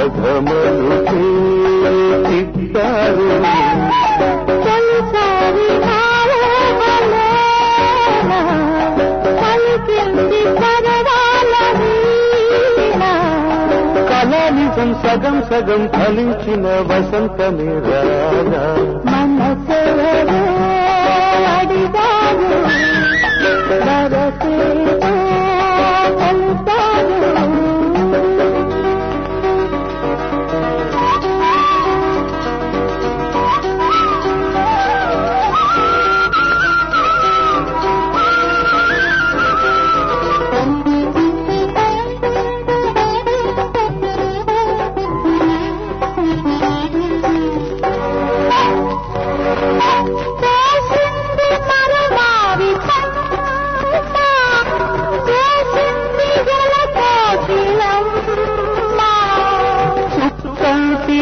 కథమలు చేస్తారు తొలిసారి నాలోన పలికింది సరదాల వీణ. కళానిజం సగం సగం ఫలించిన వసంతమే రాగా మనసెవరో అడిగారు వరసేదో కలిసారు చేసింది మరమావి చంప, చేసింది జలకోకిలమ్మ. చుక్కంటి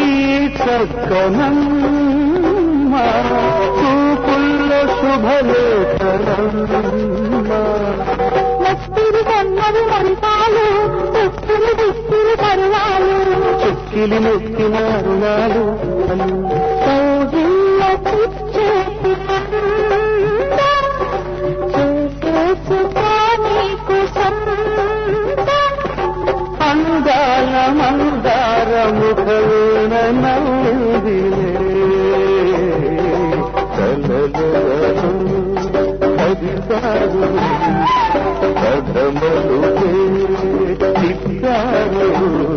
చక్కనమ్మ చూపుల్లో శుభలేఖనమ్మ నస్తిరి కన్నవి మరిపాలు దుస్తులు దుస్తులు పరువాలు చెక్కిలి మెక్కిన అరుణాలు కౌగిళ్ళ చిచ్చేసి చేసేసుకోని కుసంత అందాల మందార ముఖవేన నవ్విలే కలలు అధికారు కథమలు చిక్కారు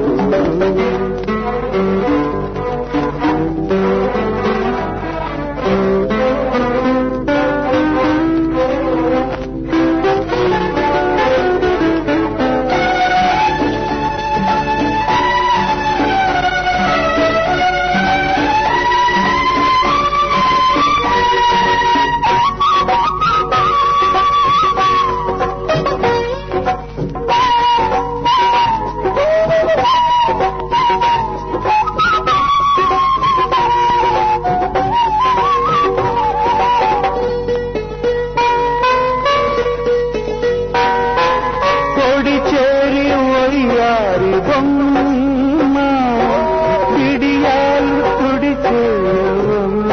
కొడి చేరి ఒయ్యారి బొమ్మ పిడియాలు తుడి చేయవమ్మ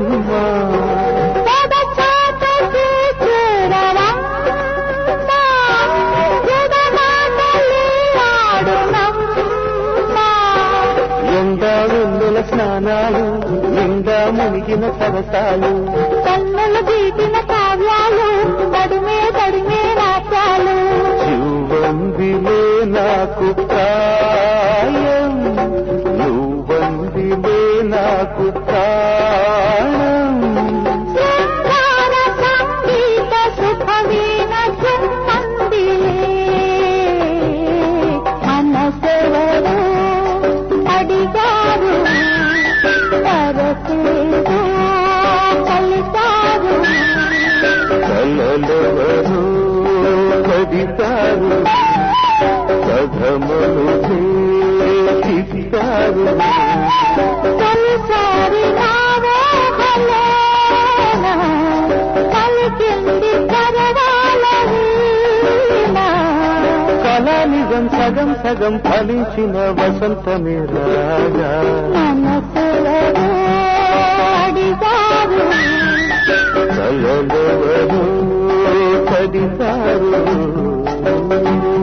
పొదచాట చేరవమ్మ జగమాతలి ఆడునమ్మ ఎండా వెన్నెల స్నానాలు నిండా మునిగిన సరసాలు కన్నులు దీపిన కావ్యాలు తడిమే తడిమే నాట్యాలు నువ్వందిలే నాకు ప్రాయం నువ్వందిలే నాకు ప్రాణం శృంగార సంగీత సుఖవీణ సుమందిలే మనసెవరు అడిగారు తరసేదో కలిసారు కలలవరు కదితారు కథములు చేసిస్తారు తొలిసారి నావోహలోన పలికింది సరదాల వీణ. కళానిజం సగం సగం ఫలించిన వసంతమే రాగా మనసులలో అడిగారు కలలవరు కదితారు